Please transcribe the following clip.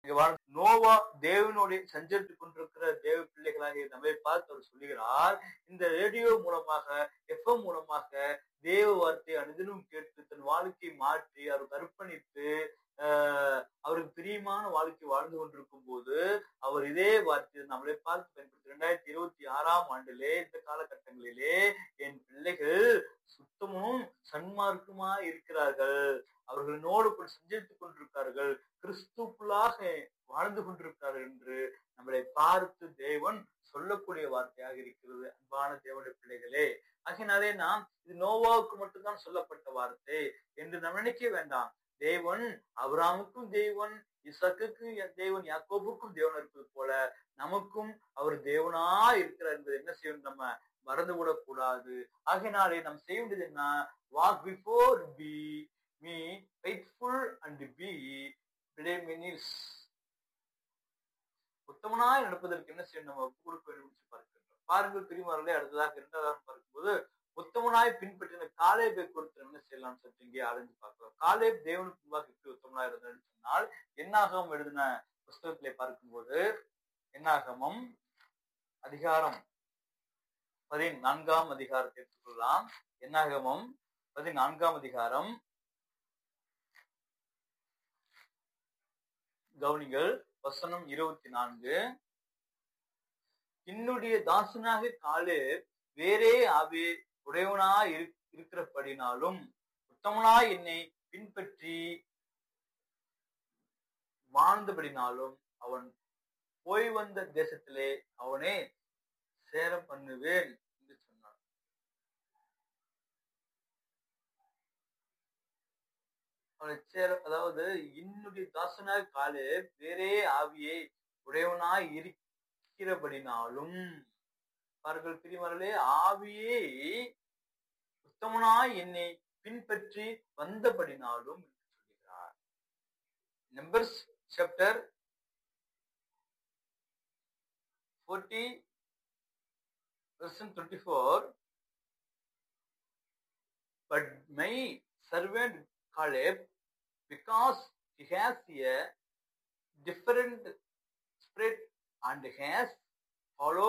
நோவா தேவனுடைய சஞ்சரித்துக் கொண்டிருக்கிற தேவ பிள்ளைகளாகிய நம்மை பார்த்து அவர் சொல்லுகிறார் இந்த ரேடியோ மூலமாக எஃப்எம் மூலமாக தேவ வார்த்தையை அனுதினம் கேட்டு தன் வாழ்க்கையை மாற்றி அவருக்கு அர்ப்பணித்து ஆஹ் அவருக்கு பிரியமான வாழ்க்கை வாழ்ந்து கொண்டிருக்கும் போது அவர் இதே வார்த்தையை நம்மளை பார்த்து பயன்படுத்தி இரண்டாயிரத்தி இருபத்தி ஆறாம் ஆண்டிலே இந்த காலகட்டங்களிலே என் பிள்ளைகள் சுத்தமும் சன்மார்க்குமா இருக்கிறார்கள் அவர்களோடு கூட சஞ்சரித்துக் கொண்டிருக்கிறார்கள் கிறிஸ்துக்குள்ளாக வாழ்ந்து கொண்டிருக்கிறார்கள் என்று நம்மளை பார்த்து தேவன் சொல்லக்கூடிய வார்த்தையாக இருக்கிறது அன்பான தேவனுடைய பிள்ளைகளே ஆகினாலே நாம் இது நோவாவுக்கு மட்டும்தான் சொல்லப்பட்ட வார்த்தை என்று நாம் நினைக்க வேண்டாம் தேவன் அபிராமுக்கும் தேவன் இசக்குக்கும் தேவன் யாக்கோபுக்கும் தேவன் இருப்பது போல நமக்கும் அவர் தேவனா இருக்கிறார் என்பது என்ன செய்யணும் நம்ம மறந்து கூடாது ஆகினாலே நாம் செய்ய வேண்டியது என்ன walk before me be faithful and be blameless உத்தமனாய் நடப்பதற்கு என்ன செய்யணும் நம்ம ஒப்பு கொடுக்க வேண்டும் என்று பார்க்கின்றோம் பாருங்கள் பிரிமாறலே அடுத்ததாக இரண்டாவது பார்க்கும்போது உத்தமனாய் பின்பற்றின காலேபை குறித்து என்ன செய்யலாம் சற்று இங்கே ஆரஞ்சு பார்க்கலாம் காலேப் தேவனுக்கு முன்பாக எப்படி உத்தமனாய் இருந்தான்னு சொன்னால் என்னாகவும் எழுதின புஸ்தகத்திலே பார்க்கும்போது என்னாகமம் அதிகாரம் பதினான்காம் அதிகாரத்தை எடுத்துக்கொள்ளலாம் என்னாகமம் பதினான்காம் அதிகாரம் கவனிகள் வசனம் இருபத்தி நான்கு என்னுடைய தாசனாக காலே வேறே ஆவே உடையவனா இருக்கிறபடினாலும் உத்தமனாய் என்னை பின்பற்றி வாழ்ந்தபடினாலும் அவன் போய் வந்த தேசத்திலே அவனே சேர பண்ணுவேன் என்று சொன்னான் அவனை சேர அதாவது என்னுடைய தாசனாக காலே வேறே ஆவியை உடையவனாய் இருக்கிறபடினாலும் அவர்கள் பிரிமர்களே ஆவியே உத்தமனாய் என்னை பின்பற்றி வந்தபடினாலும் என்று சொல்கிறார் Numbers chapter forty version 24 but my servant Caleb because he has a different spirit and has followed